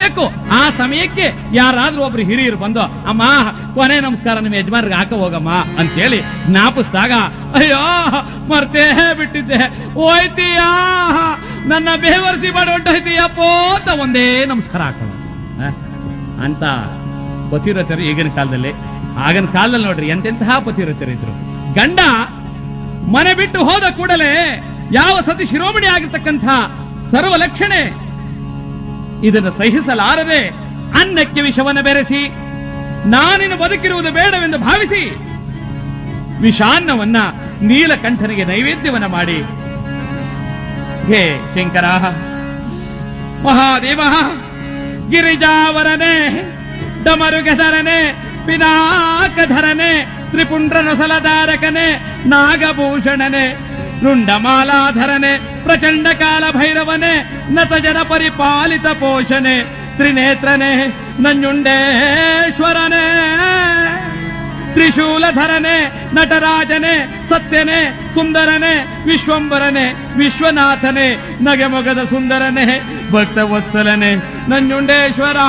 ಇರಬೇಕು ಆ ಸಮಯಕ್ಕೆ ಯಾರಾದ್ರೂ ಒಬ್ರು ಹಿರಿಯರು ಬಂದು ಅಮ್ಮ ಕೊನೆ ನಮಸ್ಕಾರ ನಿಮ್ಮ ಯಜಮಾನ್ರಿಗೆ ಹಾಕ ಹೋಗಮ್ಮ ಅಂತ ಹೇಳಿ ಜ್ಞಾಪಿಸಿದಾಗ ಅಯ್ಯೋ ಮರ್ತೇ ಬಿಟ್ಟಿದ್ದೆ ಹೋಯ್ತೀಯಾ ನನ್ನ ಬೇವರ್ಸಿ ಮಾಡಿ ಹೊಂಟೋಯ್ತೀಯಪ್ಪೋ ಅಂತ ಒಂದೇ ನಮಸ್ಕಾರ ಹಾಕೋಣ ಅಂತ ಪತಿವ್ರತರು ಈಗಿನ ಕಾಲದಲ್ಲಿ ಆಗಿನ ಕಾಲದಲ್ಲಿ ನೋಡ್ರಿ ಎಂತೆಂತಹ ಪತಿವ್ರತರು ಇದ್ರು ಗಂಡ ಮನೆ ಬಿಟ್ಟು ಹೋದ ಕೂಡಲೇ ಯಾವ ಸತಿ ಶಿರೋಮಣಿ ಆಗಿರ್ತಕ್ಕಂಥ ಸರ್ವ ಲಕ್ಷಣೆ ಇದನ್ನು ಸಹಿಸಲಾರದೆ ಅನ್ನಕ್ಕೆ ವಿಷವನ್ನು ಬೆರೆಸಿ ನಾನಿನ್ನು ಬದುಕಿರುವುದು ಬೇಡವೆಂದು ಭಾವಿಸಿ ವಿಷಾನ್ನವನ್ನ ನೀಲಕಂಠನಿಗೆ ನೈವೇದ್ಯವನ್ನ ಮಾಡಿ ಹೇ ಶಂಕರ ಮಹಾದೇವ ಗಿರಿಜಾವರನೆ ಡಮರುಗಧರನೆ ಪಿನಾಕಧರನೆ ತ್ರಿಪುಂಡ್ರನೊಸಲಧಾರಕನೆ ನಾಗಭೂಷಣನೆ ರುಂಡಮಾಲಾಧರನೆ ಪ್ರಚಂಡ ಕಾಲ ಭೈರವನೆ ನತಜನ ಪರಿಪಾಲಿತ ಪೋಷಣೆ ತ್ರಿನೇತ್ರನೆ ನಂಜುಂಡೇಶ್ವರನೇ ತ್ರಿಶೂಲಧರನೆ ನಟರಾಜನೆ ಸತ್ಯನೆ ಸುಂದರನೆ ವಿಶ್ವಂಬರನೆ ವಿಶ್ವನಾಥನೆ ನಗೆಮೊಗದ ಸುಂದರನೆ ಭಕ್ತ ವತ್ಸಲನೆ ನಂಜುಂಡೇಶ್ವರ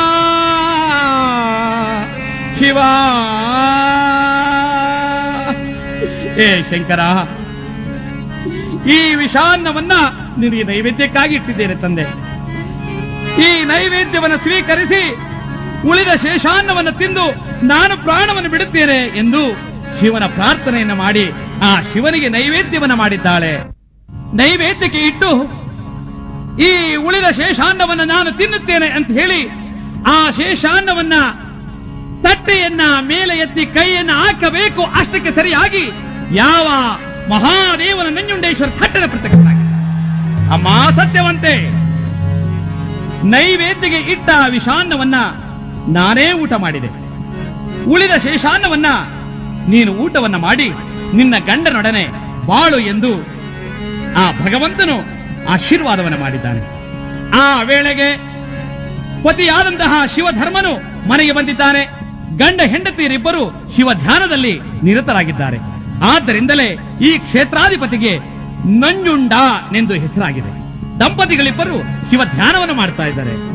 ಶಿವ ಏ ಶಂಕರ ಈ ವಿಷಾನ್ನವನ್ನ ನಿನಗೆ ನೈವೇದ್ಯಕ್ಕಾಗಿ ಇಟ್ಟಿದ್ದೇನೆ ತಂದೆ ಈ ನೈವೇದ್ಯವನ್ನು ಸ್ವೀಕರಿಸಿ ಉಳಿದ ಶೇಷಾನ್ನವನ್ನು ತಿಂದು ನಾನು ಪ್ರಾಣವನ್ನು ಬಿಡುತ್ತೇನೆ ಎಂದು ಶಿವನ ಪ್ರಾರ್ಥನೆಯನ್ನು ಮಾಡಿ ಆ ಶಿವನಿಗೆ ನೈವೇದ್ಯವನ್ನು ಮಾಡಿದ್ದಾಳೆ ನೈವೇದ್ಯಕ್ಕೆ ಇಟ್ಟು ಈ ಉಳಿದ ಶೇಷಾನ್ನವನ್ನು ನಾನು ತಿನ್ನುತ್ತೇನೆ ಅಂತ ಹೇಳಿ ಆ ಶೇಷಾನ್ನವನ್ನ ತಟ್ಟೆಯನ್ನ ಮೇಲೆ ಎತ್ತಿ ಕೈಯನ್ನ ಹಾಕಬೇಕು ಅಷ್ಟಕ್ಕೆ ಸರಿಯಾಗಿ ಯಾವ ಮಹಾದೇವನ ನಂಜುಂಡೇಶ್ವರ ತಟ್ಟದ ಪ್ರತ್ಯಕ್ಷನಾಗಿ ಅಮ್ಮ ಸತ್ಯವಂತೆ ನೈವೇದ್ಯಗೆ ಇಟ್ಟ ವಿಷಾನ್ನವನ್ನ ನಾನೇ ಊಟ ಮಾಡಿದೆ ಉಳಿದ ಶೇಷಾನ್ನವನ್ನ ನೀನು ಊಟವನ್ನ ಮಾಡಿ ನಿನ್ನ ಗಂಡನೊಡನೆ ಬಾಳು ಎಂದು ಆ ಭಗವಂತನು ಆಶೀರ್ವಾದವನ್ನ ಮಾಡಿದ್ದಾನೆ ಆ ವೇಳೆಗೆ ಪತಿಯಾದಂತಹ ಶಿವಧರ್ಮನು ಮನೆಗೆ ಬಂದಿದ್ದಾನೆ ಗಂಡ ಹೆಂಡತಿಯರಿಬ್ಬರು ಶಿವ ಧ್ಯಾನದಲ್ಲಿ ನಿರತರಾಗಿದ್ದಾರೆ ಆದ್ದರಿಂದಲೇ ಈ ಕ್ಷೇತ್ರಾಧಿಪತಿಗೆ ನಂಜುಂಡ ಎಂದು ಹೆಸರಾಗಿದೆ ದಂಪತಿಗಳಿಬ್ಬರು ಶಿವ ಧ್ಯಾನವನ್ನು ಮಾಡ್ತಾ ಇದ್ದಾರೆ